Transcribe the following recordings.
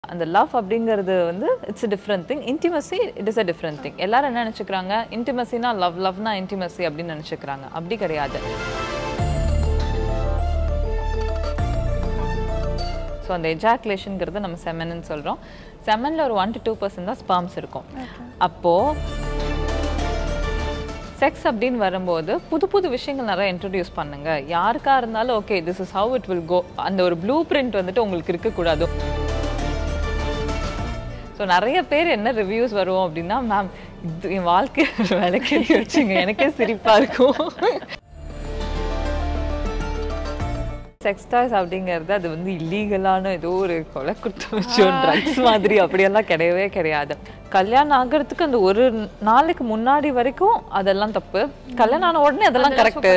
அந்த லவ் அப்படிங்கிறது வந்து it's different thing intimacy it is a different thing எல்லாரும் என்ன நினச்சிக்கிறாங்க இன்டிமசினா லவ் லவ்னா இன்டிமசி அப்படின்னு நினச்சிக்கிறாங்க அப்படி கிடையாது ஸோ அந்த எஜாக்குலேஷனுங்கிறது நம்ம செமன்னு சொல்கிறோம் செமனில் ஒரு ஒன் டு டூ பர்சன்ட் தான் ஸ்பாம்ஸ் இருக்கும் அப்போது செக்ஸ் அப்படின்னு வரும்போது புது புது விஷயங்கள் நிறைய இன்ட்ரடியூஸ் பண்ணுங்க யாருக்கா இருந்தாலும் okay this is how it will go அந்த ஒரு ப்ளூ பிரிண்ட் வந்துட்டு உங்களுக்கு இருக்கக்கூடாது ஸோ நிறைய பேர் என்ன ரிவ்யூஸ் வருவோம் அப்படின்னா மேம் இது என் வாழ்க்கை விலைக்கு வச்சுங்க எனக்கே சிரிப்பா இருக்கும் செக்ஸ் டாய்ஸ் அப்படிங்கிறது அது வந்து இல்லீகலான ஏதோ ஒரு கொலை குற்றம் வச்சோ ட்ரக்ஸ் மாதிரி அப்படியெல்லாம் கிடையவே கிடையாது கல்யாணம் ஆகிறதுக்கு அந்த ஒரு நாளைக்கு முன்னாடி வரைக்கும் அதெல்லாம் தப்பு கல்யாணம் ஆன உடனே அதெல்லாம் கரெக்டு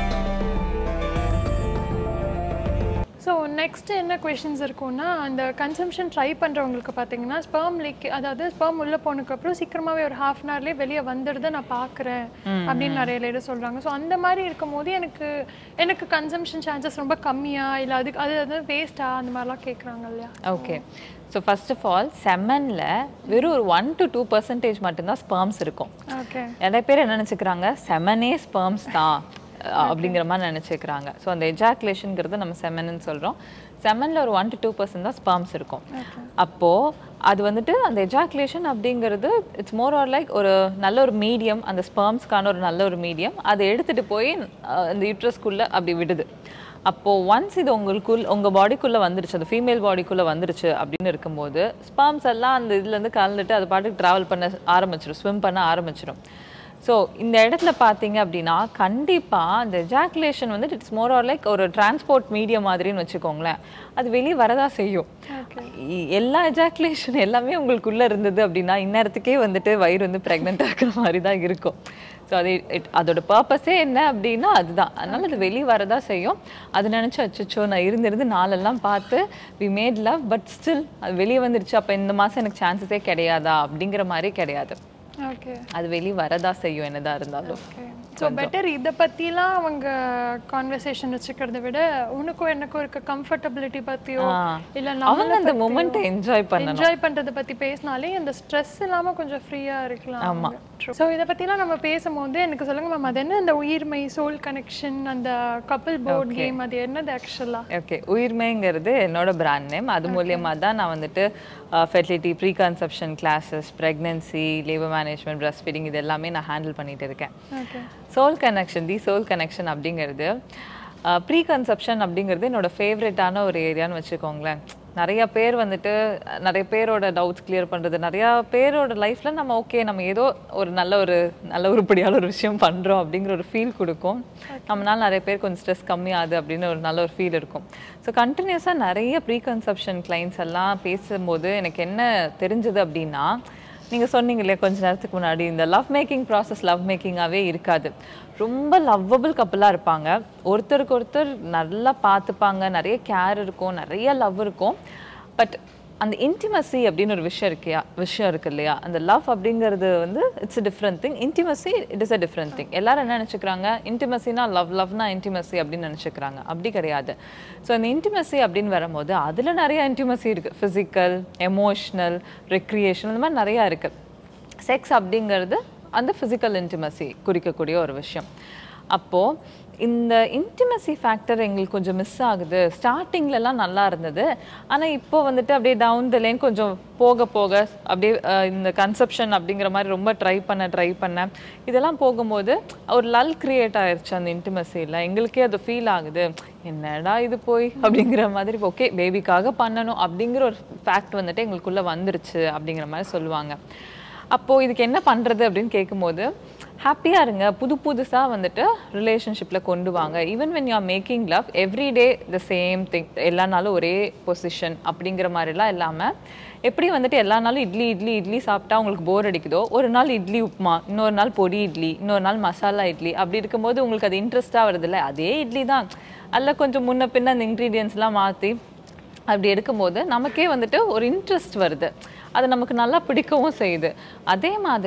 ஸோ நெக்ஸ்ட் என்ன கொஷின்ஸ் இருக்கும்னா அந்த கன்சம்ஷன் ட்ரை பண்ணுறவங்களுக்கு பார்த்தீங்கன்னா ஸ்பெர்ம் லீக் அதாவது ஸ்பெர்ம் உள்ளே போனதுக்கப்புறம் சீக்கிரமாகவே ஒரு ஹாஃப் அன் ஹவர்லேயே வெளியே வந்துடுதை நான் பார்க்குறேன் அப்படின்னு நிறைய லேடி சொல்கிறாங்க ஸோ அந்த மாதிரி இருக்கும் போது எனக்கு எனக்கு கன்சம்ஷன் சான்சஸ் ரொம்ப கம்மியா இல்லை அதுக்கு அது அது வேஸ்ட்டா அந்த மாதிரிலாம் கேட்குறாங்க இல்லையா okay so first of all செமனில் வெறும் ஒரு ஒன் டு டூ பர்சன்டேஜ் மட்டும்தான் ஸ்பெர்ம்ஸ் இருக்கும் ஓகே நிறைய பேர் என்ன நினச்சிக்கிறாங்க செமனே ஸ்பெர்ம்ஸ் தான் அஹ் அப்படிங்கிற மாதிரி நினச்சிக்கிறாங்க ஸோ அந்த எஜாக்குலேஷனுங்கிறது நம்ம செமன்னு சொல்கிறோம் செமனில் ஒரு ஒன் டு டூ பர்சன்ட் தான் ஸ்பெர்ம்ஸ் இருக்கும் அப்போது அது வந்துட்டு அந்த எஜாக்குலேஷன் அப்படிங்கிறது இட்ஸ் மோர் ஆர் லைக் ஒரு நல்ல ஒரு மீடியம் அந்த ஸ்பெர்ம்ஸ்க்கான ஒரு நல்ல ஒரு மீடியம் அதை எடுத்துகிட்டு போய் அஹ், இந்த யூட்ரஸ்குள்ளே அப்படி விடுது அப்போது ஒன்ஸ் இது உங்களுக்குள் உங்கள் பாடிக்குள்ளே வந்துருச்சு அந்த ஃபீமேல் பாடிக்குள்ளே வந்துருச்சு அப்படின்னு இருக்கும்போது ஸ்பாம்ஸ் எல்லாம் அந்த இதுலேருந்து கலந்துட்டு அது பாட்டுக்கு ட்ராவல் பண்ண ஆரம்பிச்சிடும் ஸ்விம் பண்ண ஆரம்பிச்சிடும் ஸோ இந்த இடத்துல பார்த்தீங்க அப்படின்னா கண்டிப்பாக அந்த எஜாக்குலேஷன் வந்து இட்ஸ் மோர் ஆர் லைக் ஒரு டிரான்ஸ்போர்ட் மீடியம் மாதிரின்னு வச்சுக்கோங்களேன் அது வெளியே வரதா செய்யும் இ- எல்லா எஜாக்குலேஷன் எல்லாமே உங்களுக்குள்ளே இருந்தது அப்படின்னா இந்நேரத்துக்கே வந்துட்டு வயிறு வந்து ப்ரெக்னெண்ட்டாக இருக்கிற மாதிரி தான் இருக்கும் ஸோ அது it- அதோட பர்பஸே என்ன அப்படின்னா அதுதான் அதனால அது வெளியே வரதா செய்யும் அது நினச்சி அச்சோ நான் இருந்திருந்து நாளெல்லாம் பார்த்து we made love but still அது வெளியே வந்துருச்சு அப்போ இந்த மாதம் எனக்கு சான்சஸே கிடையாதா அப்படிங்கிற மாதிரி கிடையாது ஓகே அது வெளியே வரதா செய்யும் என்னதா இருந்தாலும் ஓகே ஸோ பெட்டர் இதை பற்றிலாம் அவங்க கான்வர்சேஷன் வச்சுக்கிறத விட உனக்கும் எனக்கும் இருக்க கம்ஃபர்டபிலிட்டி பற்றியோ ஆ. இல்லை அவங்க அந்த மூமெண்ட்டை என்ஜாய் பண்ணணும் என்ஜாய் பண்றத பத்தி பேசினாலே அந்த ஸ்ட்ரெஸ் இல்லாம கொஞ்சம் ஃப்ரீயா இருக்கலாம் ஆமா. ஸோ இதை பத்திலாம் நம்ம பேசும்போது எனக்கு சொல்லுங்க மேம் அது என்ன அந்த உயிர்மை சோல் கனெக்ஷன் அந்த கப்பிள் போர்ட் கேம் அது என்னது ஆக்சுவலா ஓகே உயிர்மைங்கிறது என்னோட பிராண்ட் நேம் அது மூலியமா தான் நான் வந்துட்டு fertility pre conception classes pregnancy labour management breast feeding இது எல்லாமே நான் ஹேண்டில் பண்ணிட்டு இருக்கேன் okay soul connection the soul connection அப்படிங்கிறது ப்ரீ கன்செப்ஷன் அப்படிங்கிறது என்னோட ஃபேவரட்டான ஒரு ஏரியான்னு வச்சுக்கோங்களேன் நிறைய பேர் வந்துட்டு நிறைய பேரோட டவுட்ஸ் கிளியர் பண்ணுறது நிறையா பேரோட லைஃப்பில் நம்ம ஓகே நம்ம ஏதோ ஒரு நல்ல ஒரு நல்ல உருப்படியான ஒரு விஷயம் பண்ணுறோம் அப்படிங்கிற ஒரு ஃபீல் கொடுக்கும் நம்மளால நிறைய பேர் கொஞ்சம் ஸ்ட்ரெஸ் கம்மியாகுது அப்படின்னு ஒரு நல்ல ஒரு ஃபீல் இருக்கும் ஸோ கண்டினியூஸாக நிறைய ப்ரீ கன்செப்ஷன் கிளைண்ட்ஸ் எல்லாம் பேசும்போது எனக்கு என்ன தெரிஞ்சது அப்படின்னா நீங்கள் சொன்னீங்க இல்லையா கொஞ்ச நேரத்துக்கு முன்னாடி இந்த லவ் மேக்கிங் ப்ராசஸ் லவ் மேக்கிங்காகவே இருக்காது ரொம்ப லவ்வபிள் கப்பலாக இருப்பாங்க ஒருத்தருக்கு ஒருத்தர் நல்லா பார்த்துப்பாங்க நிறைய கேர் இருக்கும் நிறைய லவ் இருக்கும் பட் அந்த இன்டிமசி அப்படின்னு ஒரு விஷயம் இருக்கியா விஷயம் இருக்கு இல்லையா அந்த லவ் அப்படிங்கிறது வந்து it's different thing intimacy it is a different thing எல்லாரும் என்ன நினச்சிக்கிறாங்க இன்டிமசினா லவ் லவ்னா இன்டிமசி அப்படின்னு நினச்சிக்கிறாங்க அப்படி கிடையாது ஸோ அந்த இன்டிமசி அப்படின்னு வரும்போது அதில் நிறைய இன்டிமசி இருக்குது ஃபிசிக்கல் எமோஷ்னல் ரெக்ரியேஷன் இந்த மாதிரி நிறையா இருக்குது செக்ஸ் அப்படிங்கிறது அந்த ஃபிசிக்கல் இன்டிமசி குறிக்கக்கூடிய ஒரு விஷயம் அப்போது இந்த இன்டிமசி ஃபேக்டர் எங்களுக்கு கொஞ்சம் மிஸ் ஆகுது ஸ்டார்டிங்லலாம் நல்லா இருந்தது ஆனால் இப்போ வந்துட்டு அப்படியே டவுன் த லைன் கொஞ்சம் போக போக அப்படியே அஹ், இந்த கன்செப்ஷன் அப்படிங்கிற மாதிரி ரொம்ப ட்ரை பண்ண ட்ரை பண்ண இதெல்லாம் போகும்போது ஒரு லல் கிரியேட் ஆயிருச்சு அந்த இன்டிமசியில் எங்களுக்கே அது ஃபீல் ஆகுது என்னடா இது போய் அப்படிங்கிற மாதிரி ஓகே பேபிக்காக பண்ணணும் அப்படிங்கிற ஒரு ஃபேக்ட் வந்துட்டு எங்களுக்குள்ளே வந்துருச்சு அப்படிங்கிற மாதிரி சொல்லுவாங்க அப்போது இதுக்கு என்ன பண்ணுறது அப்படின்னு கேட்கும்போது ஹாப்பியாக இருங்க புது புதுசாக வந்துட்டு ரிலேஷன்ஷிப்பில் கொண்டு வாங்க even when you are making love every day the same thing எல்லா நாளும் ஒரே பொசிஷன் அப்படிங்கிற மாதிரிலாம் இல்லாமல் எப்படி வந்துட்டு எல்லா நாளும் இட்லி இட்லி இட்லி சாப்பிட்டா உங்களுக்கு போர் அடிக்குதோ ஒரு நாள் இட்லி உப்புமா இன்னொரு நாள் பொடி இட்லி இன்னொரு நாள் மசாலா இட்லி அப்படி இருக்கும்போது உங்களுக்கு அது இன்ட்ரெஸ்ட்டாக வருதுல்ல அதே இட்லி தான் அதில் கொஞ்சம் முன்ன பின்ன அந்த இன்க்ரீடியன்ஸ்லாம் மாற்றி அப்படி எடுக்கும்போது நமக்கே வந்துட்டு ஒரு இன்ட்ரெஸ்ட் வருது அது நமக்கு நல்லா பிடிக்கவும் செய்யுது அதே மாதிரி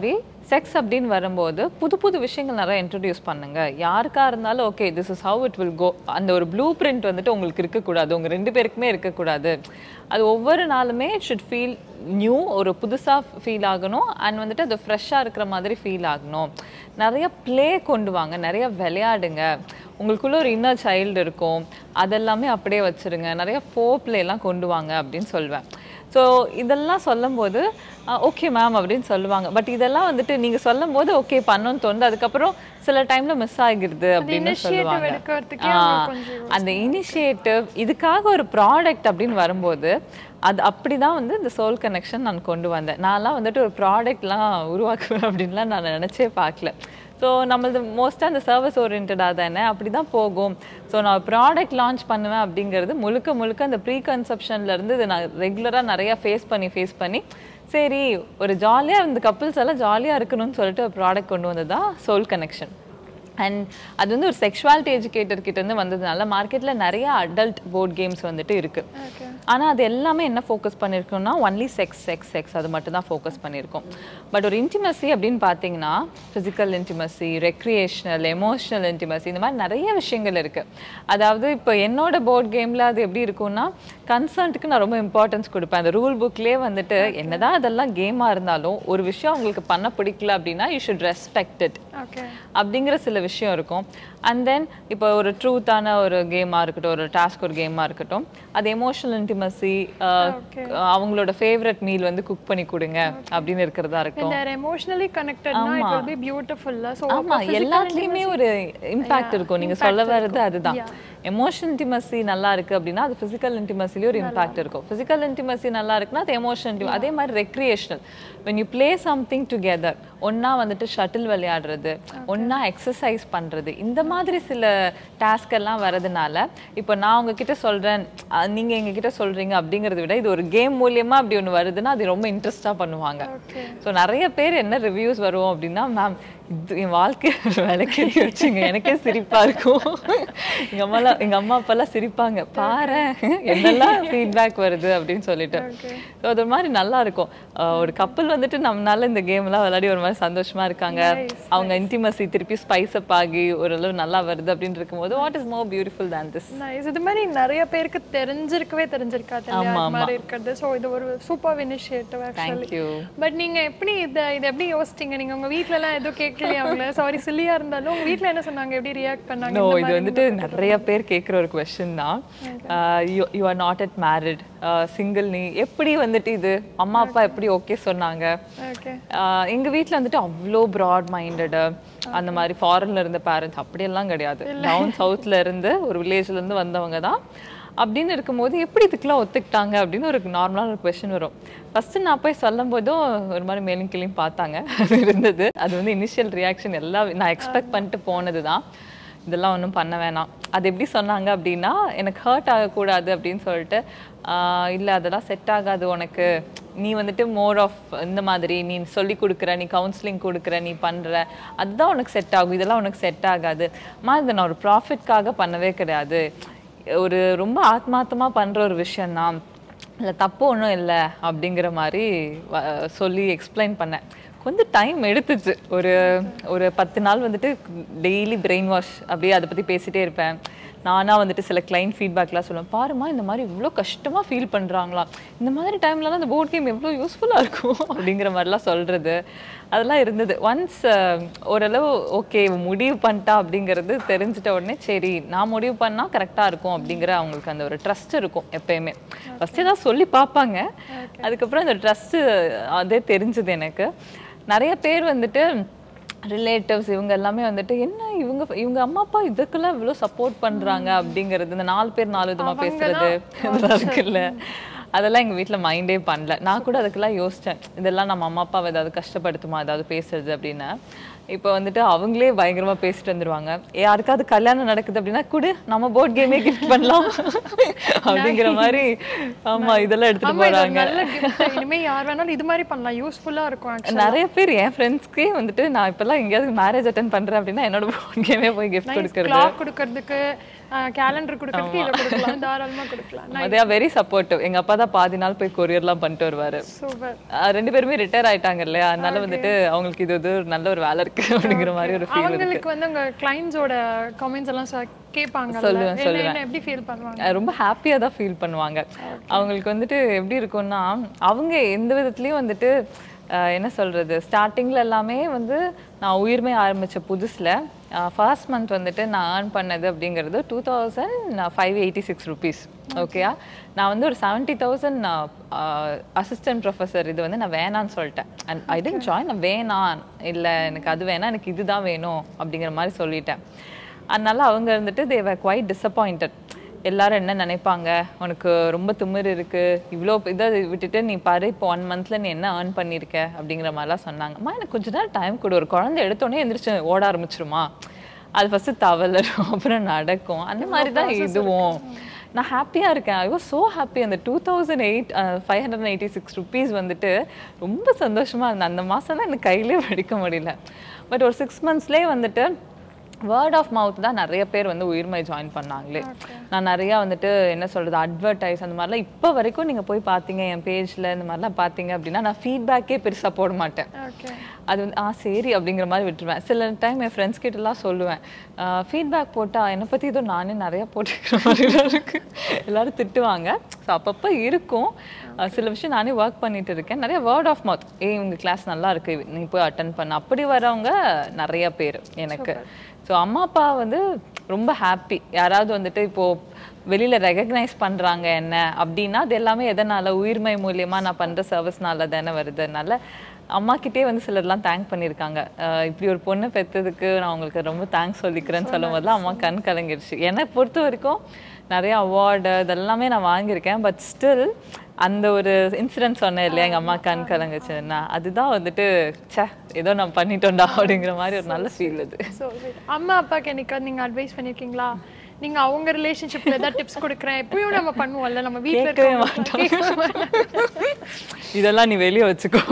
செக்ஸ் அப்படின்னு வரும்போது புது புது விஷயங்கள் நிறைய இன்ட்ரடியூஸ் பண்ணுங்க யாருக்கா இருந்தாலும் okay this is how it will go அந்த ஒரு ப்ளூ பிரிண்ட் வந்துட்டு உங்களுக்கு இருக்கக்கூடாது உங்க ரெண்டு பேருக்குமே இருக்கக்கூடாது அது ஒவ்வொரு நாளுமே ஷுட் ஃபீல் நியூ ஒரு புதுசாக ஃபீல் ஆகணும் அண்ட் வந்துட்டு அது ஃப்ரெஷ்ஷாக இருக்கிற மாதிரி ஃபீல் ஆகணும் நிறைய ப்ளே கொண்டு வாங்க நிறைய விளையாடுங்க உங்களுக்குள்ள ஒரு இன்னர் சைல்டு இருக்கும் அதெல்லாமே அப்படியே வச்சிருங்க நிறைய ஃபோ எல்லாம் கொண்டு வாங்க அப்படின்னு சொல்வேன் ஸோ இதெல்லாம் சொல்லும்போது ஓகே மேம் அப்படின்னு சொல்லுவாங்க பட் இதெல்லாம் வந்துட்டு நீங்கள் சொல்லும்போது ஓகே பண்ணணும்னு தோணுது அதுக்கப்புறம் சில டைம்ல மிஸ் ஆகிடுது அப்படின்னு initiative சொல்லுவாங்க எடுக்கறதுக்கே ஆ, அவங்களுக்கு கொஞ்சம் அந்த இனிஷியேட்டிவ் இதுக்காக ஒரு ப்ராடக்ட் அப்படின்னு வரும்போது அது அப்படிதான் வந்து இந்த சோல் கனெக்ஷன் நான் கொண்டு வந்தேன் நான்லாம் வந்துட்டு ஒரு ப்ராடக்ட்லாம் உருவாக்குவேன் அப்படின்லாம் நான் நினச்சே பார்க்கல ஸோ நம்மளது மோஸ்ட்டாக அந்த சர்வீஸ் ஓரியன்டாக தானே அப்படி தான் போகும் ஸோ நான் ப்ராடக்ட் லான்ச் பண்ணுவேன் அப்படிங்கிறது முழுக்க முழுக்க அந்த ப்ரீ இருந்து இதை நான் ரெகுலராக நிறையா ஃபேஸ் பண்ணி ஃபேஸ் பண்ணி சரி ஒரு ஜாலியாக இந்த கப்புள்ஸ் எல்லாம் ஜாலியாக இருக்கணும்னு சொல்லிட்டு ஒரு ப்ராடக்ட் கொண்டு வந்தது தான் சோல் கனெக்ஷன் அண்ட் அது வந்து ஒரு செக்ஷுவாலிட்டி எஜுகேட்டர் கிட்ட இருந்து வந்ததுனால மார்க்கெட்ல நிறைய அடல்ட் போர்ட் கேம்ஸ் வந்துட்டு இருக்கு Okay. ஆனா அது எல்லாமே என்ன ஃபோக்கஸ் பண்ணியிருக்கோம்னா ஒன்லி செக்ஸ் செக்ஸ் செக்ஸ் அது மட்டும் தான் ஃபோக்கஸ் பண்ணியிருக்கோம் பட் ஒரு இன்டிமசி அப்படின்னு பார்த்தீங்கன்னா physical intimacy recreational emotional intimacy இந்த மாதிரி நிறைய விஷயங்கள் இருக்கு அதாவது இப்போ என்னோட போர்ட் கேம்ல அது எப்படி இருக்கும்னா கன்சர்ன்ட்டுக்கு நான் ரொம்ப இம்பார்ட்டன்ஸ் கொடுப்பேன் அந்த ரூல் புக்லேயே வந்துட்டு என்னதான் அதெல்லாம் கேமாக இருந்தாலும் ஒரு விஷயம் உங்களுக்கு பண்ண பிடிக்கல அப்படின்னா you should respect it okay அப்படிங்கிற சில விஷயம் இருக்கும் அண்ட் தென் இப்போ ஒரு ட்ரூத்தான ஒரு கேமாக இருக்கட்டும் ஒரு டாஸ்க் ஒரு கேமாக இருக்கட்டும் அது எமோஷனல் இன்டிமசி Okay. அவங்களோட ஃபேவரட் மீல் வந்து குக் பண்ணி கொடுங்க அப்படின்னு இருக்கிறதா இருக்கும் தேர் எமோஷனலி கனெக்டட்னா it will be beautiful so ஆமா எல்லாத்துலயுமே ஒரு இம்பாக்ட் இருக்கும் நீங்க சொல்ல வர்றது அதுதான் எமோஷனல் இன்டிமசி நல்லா இருக்கு அப்படின்னா அது பிசிக்கல் இன்டிமசிலயும் ஒரு இம்பாக்ட் இருக்கும் பிசிக்கல் இன்டிமசி நல்லா இருக்குன்னா அது எமோஷனல் அதே மாதிரி recreational when you play something together ஒண்ணா வந்துட்டு ஷட்டில் விளையாடுறது ஒண்ணா எக்ஸசைஸ் பண்றது இந்த மாதிரி சில டாஸ்க் எல்லாம் வரதுனால இப்போ நான் உங்ககிட்ட சொல்றேன் அஹ் நீங்க எங்ககிட்ட சொல்றீங்க அப்படிங்கறத விட இது ஒரு கேம் மூலியமா அப்படி ஒண்ணு வருதுன்னா அது ரொம்ப இன்ட்ரெஸ்டா பண்ணுவாங்க ஓகே ஸோ நிறைய பேர் என்ன ரிவ்யூஸ் வரும் அப்படின்னா மேம் இது என் வாழ்க்கை விளக்கி வச்சுங்க எனக்கே சிரிப்பா இருக்கும் எங்க அம்மாலாம் எங்க அம்மா அப்பாலாம் சிரிப்பாங்க பாரு என்னெல்லாம் ஃபீட்பேக் வருது அப்படின்னு சொல்லிட்டு Okay. ஸோ அது ஒரு மாதிரி நல்லா இருக்கும் அஹ் ஒரு கப்பல் வந்துட்டு நம்மனால இந்த கேம் எல்லாம் விளையாடி ஒரு மாதிரி சந்தோஷமா இருக்காங்க Nice, அவங்க இன்டிமசி திருப்பி ஸ்பைஸ் அப் ஆகி ஓரளவு நல்லா வருது அப்படின்னு இருக்கும்போது what is more beautiful than this nice இது மாதிரி நிறைய பேருக்கு தெரிஞ்சிருக்கவே தெரிஞ்சிருக்காது இல்லையா ஆமா, அது மாதிரி இருக்கிறது ஸோ இது ஒரு super initiative actually thank you but நீங்க எப்படி இதை இதை எப்படி யோசிச்சீங்க நீங்க உங்க வீட்ல எல்லாம் எதுவும் கேட்கலையா அவங்கள சாரி சில்லியா இருந்தாலும் உங்க வீட்ல என்ன சொன்னாங்க எப்படி ரியாக்ட் பண்ணாங்க நோ இந்த இது மாதிரி வந்துட்டு நிறைய பேர் கேட்குற ஒரு கொஸ்டின் தான் you are not at married single நீ எப்படி வந்துட்டு இது அம்மா அப்பா எப்படி ஓகே சொன்னாங்க ஓகே ஆஹ் எங்க வீட்ல வந்துட்டு அவ்வளோ ப்ராட் மைண்டடு அந்த மாதிரி ஃபாரின்ல இருந்த பேரண்ட்ஸ் அப்படியெல்லாம் கிடையாது டவுன் சவுத்ல இருந்து ஒரு வில்லேஜ்ல இருந்து வந்தவங்க தான் அப்படின்னு இருக்கும்போது எப்படி இதுக்கெல்லாம் ஒத்துக்கிட்டாங்க அப்படின்னு ஒரு நார்மலான ஒரு கொஸ்டின் வரும் ஃபர்ஸ்ட் நான் போய் சொல்லும் போதும் ஒரு மாதிரி மேலும் கீழையும் பார்த்தாங்க அது இருந்தது அது வந்து இனிஷியல் ரியாக்ஷன் எல்லாம் நான் எக்ஸ்பெக்ட் பண்ணிட்டு போனது தான் இதெல்லாம் ஒன்றும் பண்ண வேணாம் அது எப்படி சொன்னாங்க அப்படின்னா எனக்கு ஹர்ட் ஆகக்கூடாது அப்படின்னு சொல்லிட்டு ஆஹ் இல்ல அதெல்லாம் செட் ஆகாது உனக்கு நீ வந்துட்டு மோர் ஆஃப் இந்த மாதிரி நீ சொல்லி கொடுக்குற நீ கவுன்சிலிங் கொடுக்குற நீ பண்ற அதுதான் உனக்கு செட் ஆகும் இதெல்லாம் உனக்கு செட் ஆகாது அம்மா இதை நான் ஒரு ப்ராஃபிட்காக பண்ணவே கிடையாது ஒரு ரொம்ப ஆத்மார்த்தமா பண்ற ஒரு விஷயம்தான் இல்லை தப்பு ஒன்றும் இல்லை அப்படிங்கிற மாதிரி வ- சொல்லி எக்ஸ்பிளைன் பண்ணேன் கொஞ்சம் டைம் எடுத்துச்சு ஒரு ஒரு பத்து நாள் வந்துட்டு டெய்லி பிரெயின் வாஷ் அப்படியே அதை பற்றி பேசிட்டே இருப்பேன் நானா வந்துட்டு சில கிளைண்ட் ஃபீட்பேக்லாம் சொல்லுவேன் பாருமா இந்த மாதிரி இவ்வளோ கஷ்டமாக ஃபீல் பண்ணுறாங்களா இந்த மாதிரி டைம்லலாம் அந்த போர்ட் கேம் எவ்வளோ யூஸ்ஃபுல்லாக இருக்கும் அப்படிங்கிற மாதிரிலாம் சொல்கிறது அதெல்லாம் இருந்தது ஒன்ஸ் ஓரளவு ஓகே முடிவு பண்ணிட்டா அப்படிங்கிறது தெரிஞ்சிட்ட உடனே சரி நான் முடிவு பண்ணால் கரெக்டாக இருக்கும் அப்படிங்கிற அவங்களுக்கு அந்த ஒரு ட்ரஸ்ட் இருக்கும் எப்பயுமே ஃபஸ்ட்டு தான் சொல்லி பார்ப்பாங்க அதுக்கப்புறம் அந்த ட்ரஸ்ட்டு அதே தெரிஞ்சது எனக்கு நிறைய பேர் வந்துட்டு ரிலேட்டிவ்ஸ் இவங்க எல்லாமே வந்துட்டு என்ன இவங்க இவங்க அம்மா அப்பா இதுக்கெல்லாம் இவ்வளோ சப்போர்ட் பண்றாங்க அப்படிங்கிறது இந்த நாலு பேர் நாலு விதமா பேசுறது இதெல்லாம் இருக்குல்ல அதெல்லாம் எங்க வீட்ல மைண்டே பண்ணல நான் கூட அதுக்கெல்லாம் யோசிச்சேன் இதெல்லாம் நம்ம அம்மா அப்பாவை ஏதாவது கஷ்டப்படுத்துமா ஏதாவது பேசுறது அப்படின்னு இப்போ வந்துட்டு அவங்களே பயங்கரமா பேசிட்டு வந்துருவாங்க யாருக்காவது கல்யாணம் நடக்குது அப்படின்னா குடு நம்ம போர்ட் கேமே கிஃப்ட் பண்ணலாம் அப்படிங்கிற மாதிரி ஆமா இதெல்லாம் எடுத்துட்டு ஆமா இது ஒரு போறாங்க நல்ல gift இனிமே யார் வேணாலும் இது மாதிரி பண்ணலாம் யூஸ்ஃபுல்லா இருக்கும் actually. நிறைய பேர் என் ஃப்ரெண்ட்ஸ்க்கே வந்துட்டு நான் இப்பெல்லாம் எங்கேயாவது மேரேஜ் அட்டன் பண்றேன் அப்படின்னா என்னோட போன் கேமே போய் கிஃப்ட் கொடுக்கறது கிளாக் கொடுக்கறதுக்கு கேலண்டர் கொடுக்கறதுக்கு இதை கொடுக்கலாம் தாராளமா கொடுக்கலாம் அதே வெரி சப்போர்ட்டிவ் எங்க அப்பா தான் பாதி நாள் போய் கொரியர்லாம் பண்ணிட்டு வருவாரு சூப்பர் அஹ் ரெண்டு பேருமே ரிட்டையர் ஆயிட்டாங்க இல்லையா அதனால வந்துட்டு அவங்களுக்கு இது வந்து ஒரு நல்ல ஒரு வேலை இருக்கு அப்படிங்கிற மாதிரி ஒரு ஃபீல் இருக்கு அவங்களுக்கு வந்து உங்க கிளைண்ட்ஸோட கமெண்ட்ஸ் எல்லாம் சொ- கேட்பாங்கல்ல சொல்லுவேன், என்ன சொல்லுவேன். என்ன எப்படி ஃபீல் பண்ணுவாங்க அஹ் ரொம்ப ஹாப்பியா தான் ஃபீல் பண்ணுவாங்க அவங்களுக்கு வந்துட்டு எப்படி இருக்கும்னா அவங்க எந்த விதத்துலயும் வந்துட்டு அஹ் என்ன சொல்றது ஸ்டார்டிங்ல எல்லாமே வந்து நான் உயிர்மை ஆரம்பிச்ச புதுசுல ஃபர்ஸ்ட் மந்த் வந்துட்டு நான் ஏர்ன் பண்ணது அப்படிங்கிறது two thousand five eighty six rupees ஓகேயா நான் வந்து ஒரு செவன்ட்டி தௌசண்ட் அசிஸ்டன்ட் ப்ரொஃபஸர் இது வந்து நான் வேணான்னு சொல்லிட்டேன் அண்ட் ஐ டென்ட் ஜாயின் நான் வேணாம் இல்லை எனக்கு அது வேணாம் எனக்கு இதுதான் வேணும் அப்படிங்கிற மாதிரி சொல்லிட்டேன் அதனால அவங்க இருந்துட்டு தேவர் குவைட் டிசப்பாயிண்டட் எல்லாரும் என்ன நினைப்பாங்க உனக்கு ரொம்ப திமிரு இருக்கு இவ்வளோ இதை விட்டுட்டு நீ பாரு இப்போ ஒன் மந்த்ல நீ என்ன ஏர்ன் பண்ணியிருக்க அப்படிங்கிற மாதிரிலாம் சொன்னாங்க அம்மா எனக்கு கொஞ்ச நேரம் டைம் கொடு ஒரு குழந்தை எடுத்தோடனே எந்திரிச்சு ஓட ஆரம்பிச்சிருமா அது ஃபர்ஸ்ட் தவளரும் அப்புறம் நடக்கும் அந்த மாதிரி தான் இதுவும் நான் ஹாப்பியாக இருக்கேன் ஐ வாஸ் ஸோ ஹாப்பி அந்த two thousand eight five hundred eighty six rupees வந்துட்டு ரொம்ப சந்தோஷமா இருந்தேன் அந்த மாதம்லாம் எனக்கு கையிலே படிக்க முடியல பட் ஒரு சிக்ஸ் மந்த்ஸ்லேயே வந்துட்டு வேர்ட் ஆஃப் மவுத் தான் நிறைய பேர் வந்து உயிர்மை ஜாயின் பண்ணாங்களே நான் நிறையா வந்துட்டு என்ன சொல்றது அட்வர்டைஸ் அந்த மாதிரிலாம் இப்போ வரைக்கும் நீங்கள் போய் பார்த்தீங்க என் பேஜில் இந்த மாதிரிலாம் பார்த்தீங்க அப்படின்னா நான் ஃபீட்பேக்கே பெருசாக போட மாட்டேன் ஓகே அது வந்து ஆ சரி அப்படிங்கிற மாதிரி விட்டுருவேன் சில டைம் என் ஃப்ரெண்ட்ஸ் கிட்டலாம் சொல்லுவேன் ஃபீட்பேக் போட்டால் என்னை பற்றி ஏதோ நானே நிறையா போட்டுக்கிற மாதிரிலாம் இருக்கு எல்லாரும் திட்டுவாங்க ஸோ அப்பப்போ இருக்கும் அஹ் சில விஷயம் நானே ஒர்க் பண்ணிட்டு இருக்கேன் நிறைய வேர்ட் ஆஃப் மவுத் ஏய் உங்க கிளாஸ் நல்லா இருக்கு நீ போய் அட்டன் பண்ண அப்படி வரவங்க நிறைய பேர் எனக்கு ஸோ அம்மா அப்பா வந்து ரொம்ப ஹாப்பி யாராவது வந்துட்டு இப்போ வெளியில ரெகக்னைஸ் பண்றாங்க என்ன அப்படின்னா அது எல்லாமே எதனால உயிர்மை மூலியமா நான் பண்ற சர்வீஸ்னால தானே வருது அதனால அம்மா கிட்டே வந்து சிலர்லாம் தேங்க் பண்ணியிருக்காங்க அஹ் இப்படி ஒரு பொண்ணு பெற்றதுக்கு நான் உங்களுக்கு ரொம்ப தேங்க்ஸ் சொல்லிக்கிறேன்னு சொல்லும் போதுலாம் அம்மா கண் கலங்கிடுச்சு என்னை பொறுத்த வரைக்கும் நிறைய அவார்டு இதெல்லாமே நான் வாங்கியிருக்கேன் பட் ஸ்டில் அந்த ஒரு இன்சிடென்ட் சொன்னேன் இல்லையா எங்கள் அம்மா கண் கலங்குச்சுன்னா அதுதான் வந்துட்டு ச்சே ஏதோ நான் பண்ணிட்டோம்டா அப்படிங்கிற மாதிரி ஒரு நல்ல ஃபீல் அது ஸோ அம்மா அப்பாக்கு என்னைக்கு நீங்க அட்வைஸ் பண்ணிருக்கீங்களா நீங்க அவங்க ரிலேஷன்ஷிப்ல ஏதாவது டிப்ஸ் கொடுக்குறேன் எப்பயும் நம்ம பண்ணுவோம்ல நம்ம வீட்ல கேட்கவே இருக்கவங்க இதெல்லாம் நீ வெளியே வச்சுக்கோ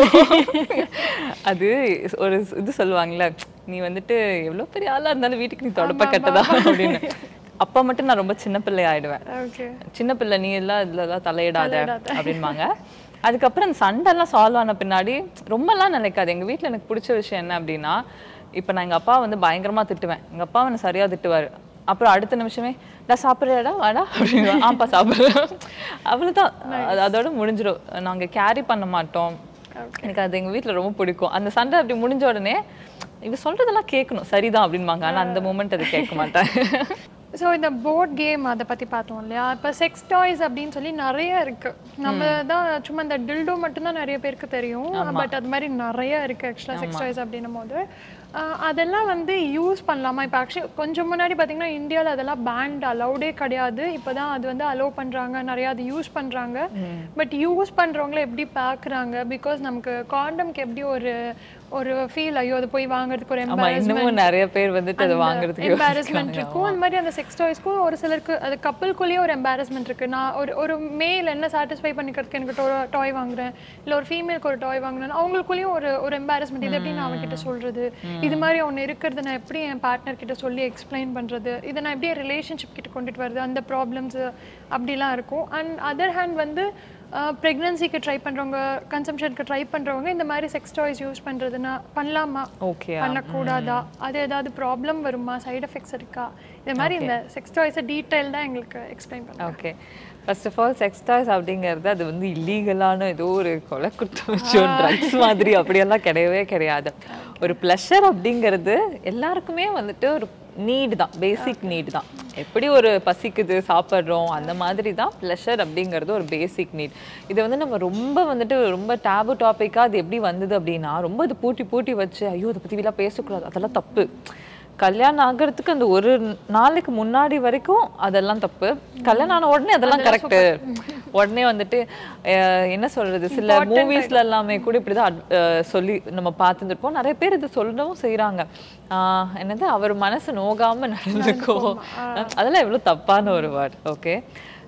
அது ஒரு இது சொல்லுவாங்கல்ல நீ வந்துட்டு எவ்வளோ பெரிய ஆளா இருந்தாலும் வீட்டுக்கு நீ தொடப்ப கட்டதா அப்படின்னு அப்பா மட்டும் நான் ரொம்ப சின்ன பிள்ளை ஆயிடுவேன் ஓகே சின்ன பிள்ளை நீ எல்லாம் இதுலலாம் தலையிடாத அப்படின்பாங்க அதுக்கப்புறம் அந்த சண்டைலாம் சால்வ் ஆன பின்னாடி ரொம்பலாம் நினைக்காது எங்க வீட்ல எனக்கு பிடிச்ச விஷயம் என்ன அப்படின்னா இப்போ நான் எங்க அப்பா வந்து பயங்கரமா திட்டுவேன் எங்க அப்பா என்ன சரியா திட்டுவாரு அப்புறம் அடுத்த நிமிஷமே நான் சாப்பிட்றடா வாடா அப்படின்னு ஆப்பா சாப்பிட்றேன் அவ்வளவுதான் அது அதோட முடிஞ்சிடும் நாங்க கேரி பண்ண மாட்டோம் எனக்கு அது எங்க வீட்ல ரொம்ப பிடிக்கும் அந்த சண்டை அப்படி முடிஞ்ச உடனே இவ சொல்றதெல்லாம் கேட்கணும் சரிதான் அப்படின்பாங்க ஆனா அந்த மூமெண்ட் அது கேட்க மாட்டேன் ஸோ இந்த போர்ட் கேம் அதை பற்றி பார்த்தோம் இல்லையா இப்போ செக்ஸ் டாய்ஸ் அப்படின்னு சொல்லி நிறைய இருக்கு நம்ம தான் சும்மா இந்த டில்டோ மட்டும்தான் நிறைய பேருக்கு தெரியும் பட் அது மாதிரி நிறைய இருக்கு ஆக்சுவலாக செக்ஸ் டாய்ஸ் அப்படின்னும் போது ஆஹ் அதெல்லாம் வந்து யூஸ் பண்ணலாமா இப்போ ஆக்சுவலி கொஞ்சம் முன்னாடி பார்த்தீங்கன்னா இந்தியாவில் அதெல்லாம் பேண்ட் அலௌடே கிடையாது இப்போ தான் அது வந்து அலோவ் பண்ணுறாங்க நிறையா அது யூஸ் பண்ணுறாங்க பட் யூஸ் பண்ணுறவங்கள எப்படி பார்க்குறாங்க பிகாஸ் நமக்கு காண்டம்க்கு எப்படி ஒரு ஒரு ஃபீல் ஐயோ அது போய் வாங்குறதுக்கு ஒரு ஆமா இன்னமும் நிறைய பேர் வந்துட்டு அதை வாங்குறதுக்கு எம்பாரஸ்மெண்ட் இருக்கும் அந்த மாதிரி அந்த செக்ஸ் டாய்ஸ்க்கும் ஒரு சிலருக்கு அது கப்பலுக்குள்ளேயே ஒரு எம்பாரஸ்மெண்ட் இருக்கு நான் ஒரு ஒரு மேல் என்ன சாட்டிஸ்ஃபை பண்ணிக்கிறதுக்கு எனக்கு ஒரு டாய் வாங்குறேன் இல்ல ஒரு ஃபீமேலுக்கு ஒரு டாய் வாங்குறேன் அவங்களுக்குள்ளேயும் ஒரு ஒரு எம்பாரஸ்மெண்ட் இது எப்படி நான் அவன்கிட்ட சொல்றது இது மாதிரி ஒன்று இருக்கிறது நான் எப்படி என் பார்ட்னர் கிட்ட சொல்லி எக்ஸ்பிளைன் பண்றது இதை நான் எப்படி ரிலேஷன்ஷிப் கிட்ட கொண்டுட்டு வருது அந்த ப்ராப்ளம்ஸ் அப்படிலாம் இருக்கும் அண்ட் அதர் ஹேண்ட் வந்து ப்ரெக்னன்சிக்கு ட்ரை பண்றவங்க கன்சம்ஷனுக்கு ட்ரை பண்றவங்க இந்த மாதிரி செக்ஸ் டாய்ஸ் யூஸ் பண்றதுன்னா பண்ணலாமா ஓகே பண்ணக்கூடாதா அது ஏதாவது ப்ராப்ளம் வருமா சைடு எஃபெக்ட்ஸ் இருக்கா இது மாதிரி இந்த செக்ஸ் டாய்ஸை டீட்டெயில் தான் எங்களுக்கு எக்ஸ்பிளைன் பண்ணுங்க okay first of all sex toys அப்படிங்கிறது அது வந்து இல்லீகலான ஏதோ ஒரு கொலை குற்றம் வச்சோ ட்ரக்ஸ் மாதிரி அப்படியெல்லாம் கிடையவே கிடையாது ஒரு ப்ளஷர் அப்படிங்கிறது எல்லாருக்குமே வந்துட்டு ஒரு நீடு தான் பேசிக் நீட் தான் எப்படி ஒரு பசிக்குது சாப்பிட்றோம் அந்த மாதிரி தான் ப்ளஷர் அப்படிங்கிறது ஒரு பேசிக் நீட் இதை வந்து நம்ம ரொம்ப வந்துட்டு ரொம்ப டேபு டாப்பிக்காக அது எப்படி வந்தது அப்படின்னா ரொம்ப இது பூட்டி பூட்டி வச்சு ஐயோ இதை பற்றி எல்லாம் பேசக்கூடாது அதெல்லாம் தப்பு கல்யாணம் ஆகிறதுக்கு அந்த ஒரு நாளைக்கு முன்னாடி வரைக்கும் அதெல்லாம் தப்பு கல்யாணம் ஆன உடனே அதெல்லாம் கரெக்டு உடனே வந்துட்டு அஹ், என்ன சொல்றது சில மூவிஸ்ல எல்லாமே கூட இப்படிதான் ad- அஹ், சொல்லி நம்ம பார்த்துருப்போம் நிறைய பேர் இது சொல்லவும் செய்றாங்க ஆஹ், என்னது அவர் மனசு நோகாம நடந்துக்கோ அதெல்லாம் எவ்வளவு தப்பான ஒரு வேர்ட் ஓகே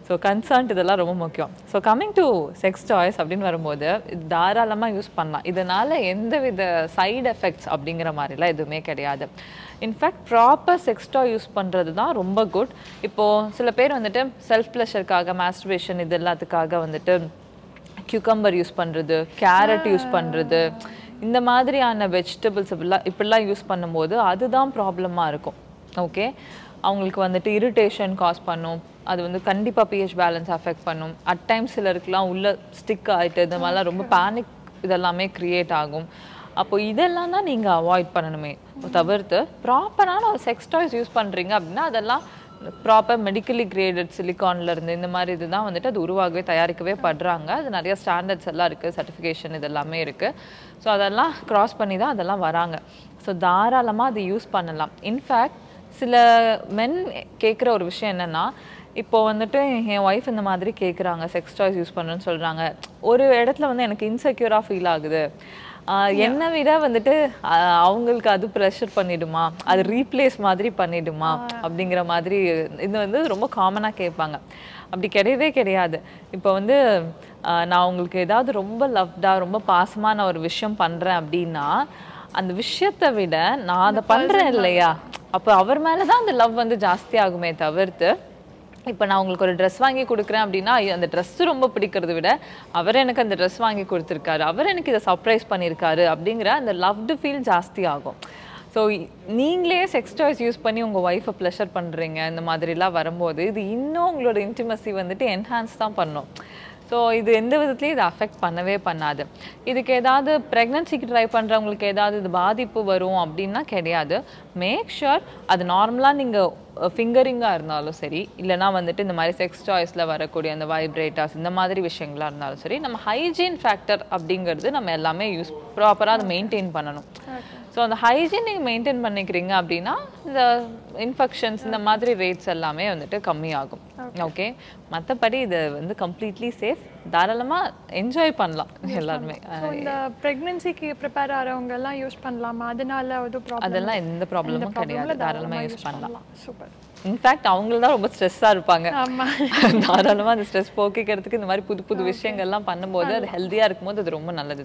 ஸோ கன்சர்ன்ட் இதெல்லாம் ரொம்ப முக்கியம் so coming to sex toys அப்படின்னு வரும்போது இது தாராளமாக யூஸ் பண்ணலாம் இதனால எந்தவித சைடு எஃபெக்ட்ஸ் அப்படிங்கிற மாதிரிலாம் எதுவுமே கிடையாது in fact proper sex toy use பண்ணுறது தான் ரொம்ப குட் இப்போது சில பேர் வந்துட்டு செல்ஃப் ப்ளஷருக்காக மாஸ்டர்பேஷன் இது எல்லாத்துக்காக வந்துட்டு கியூக்கம்பர் யூஸ் பண்ணுறது கேரட் யூஸ் பண்ணுறது இந்த மாதிரியான வெஜிடபிள்ஸ் இப்படிலாம் இப்படிலாம் யூஸ் பண்ணும்போது அதுதான் ப்ராப்ளமாக இருக்கும் ஓகே அவங்களுக்கு வந்துட்டு இரிட்டேஷன் காஸ் பண்ணும் அது வந்து கண்டிப்பாக பிஹெச் பேலன்ஸ் அஃபெக்ட் பண்ணும் அட் டைம்ஸ் சிலருக்குலாம் உள்ள ஸ்டிக் ஆகிட்டு இந்த மாதிரிலாம் ரொம்ப பேனிக் இதெல்லாமே க்ரியேட் ஆகும் அப்போ இதெல்லாம் தான் நீங்கள் அவாய்ட் பண்ணணுமே தவிர்த்து ப்ராப்பரான ஒரு செக்ஸ் டாய்ஸ் யூஸ் பண்ணுறீங்க அப்படின்னா அதெல்லாம் ப்ராப்பர் மெடிக்கலி கிரேடட் சிலிகான்ல இருந்து இந்த மாதிரி இதுதான் வந்துட்டு அது உருவாகவே தயாரிக்கவே படுறாங்க அது நிறைய ஸ்டாண்டர்ட்ஸ் எல்லாம் இருக்குது சர்டிஃபிகேஷன் இது எல்லாமே இருக்குது ஸோ அதெல்லாம் கிராஸ் பண்ணி தான் அதெல்லாம் வராங்க ஸோ தாராளமாக அது யூஸ் பண்ணலாம் இன்ஃபேக்ட் சில மென் கேட்குற ஒரு விஷயம் என்னென்னா இப்போ வந்துட்டு என் ஒய்ஃப் இந்த மாதிரி கேட்குறாங்க செக்ஸ் டாய்ஸ் யூஸ் பண்ணுன்னு சொல்கிறாங்க ஒரு இடத்துல வந்து எனக்கு இன்செக்யூராக ஃபீல் ஆகுது ஆஹ் என்னை விட வந்துட்டு ஆஹ் அவங்களுக்கு அது ப்ரெஷர் பண்ணிடுமா அது ரீப்ளேஸ் மாதிரி பண்ணிடுமா அப்படிங்கிற மாதிரி இது வந்து ரொம்ப காமனாக கேட்பாங்க அப்படி கிடையவே கிடையாது இப்போ வந்து ஆஹ் நான் உங்களுக்கு ஏதாவது ரொம்ப லவ்டாக ரொம்ப பாசமாக நான் ஒரு விஷயம் பண்ணுறேன் அப்படின்னா அந்த விஷயத்தை விட நான் அதை பண்ணுறேன் இல்லையா அப்போ அவர் மேலே தான் அந்த லவ் வந்து ஜாஸ்தி ஆகுமே தவிர்த்து இப்போ நான் உங்களுக்கு ஒரு ட்ரெஸ் வாங்கி கொடுக்குறேன் அப்படின்னா ஐயோ, அந்த Dress ரொம்ப பிடிக்கிறத விட அவர் எனக்கு அந்த Dress வாங்கி கொடுத்துருக்காரு அவர் எனக்கு இதை சர்ப்ரைஸ் பண்ணியிருக்காரு அப்படிங்கிற அந்த லவ்டு ஃபீல் ஜாஸ்தி ஆகும் ஸோ நீங்களே செக்ஸ் டாய்ஸ் யூஸ் பண்ணி உங்கள் ஒய்ஃபை ப்ளஷர் பண்ணுறீங்க இந்த மாதிரிலாம் வரும்போது இது இன்னும் உங்களோட இன்டிமசி வந்துட்டு என்ஹான்ஸ் தான் பண்ணும் ஸோ இது எந்த விதத்துலையும் இது அஃபெக்ட் பண்ணவே பண்ணாது இதுக்கு ஏதாவது ப்ரெக்னன்சிக்கு ட்ரை பண்ணுறவங்களுக்கு ஏதாவது இது பாதிப்பு வரும் அப்படின்னா கிடையாது மேக் ஷுர் அது நார்மலாக நீங்கள் ஃபிங்கரிங்காக இருந்தாலும் சரி இல்லைனா வந்துட்டு இந்த மாதிரி செக்ஸ் சாய்ஸில் வரக்கூடிய அந்த வைப்ரேட்டர்ஸ் இந்த மாதிரி விஷயங்களாக இருந்தாலும் சரி நம்ம ஹைஜீன் ஃபேக்டர் அப்படிங்கிறது நம்ம எல்லாமே யூஸ் ப்ராப்பராக அதை மெயின்டைன் பண்ணணும் ஸோ அந்த ஹைஜீன் நீங்கள் மெயின்டைன் பண்ணிக்கிறீங்க அப்படின்னா இந்த இன்ஃபெக்ஷன்ஸ் இந்த மாதிரி ரேட்ஸ் எல்லாமே வந்துட்டு கம்மியாகும் ஓகே மற்றபடி இது வந்து கம்ப்ளீட்லி சேஃப் தாராளமாக என்ஜாய் பண்ணலாம் எல்லாருமே ஸோ இந்த ப்ரெக்னென்சிக்கு ப்ரிப்பேர் ஆகிறவங்க எல்லாம் யூஸ் பண்ணலாமா அதனால எதுவும் ப்ராப்ளம் அதெல்லாம் எந்த ப்ராப்ளமும் கிடையாது தாராளமாக யூஸ் பண்ணலாம் சூப்பர் இன்ஃபேக்ட் அவங்க தான் ரொம்ப ஸ்ட்ரெஸ்ஸாக இருப்பாங்க ஆமா தாராளமாக அந்த ஸ்ட்ரெஸ் போக்கிக்கிறதுக்கு இந்த மாதிரி புது புது விஷயங்கள்லாம் பண்ணும்போது அது ஹெல்த்தியாக இருக்கும்போது அது ரொம்ப நல்லது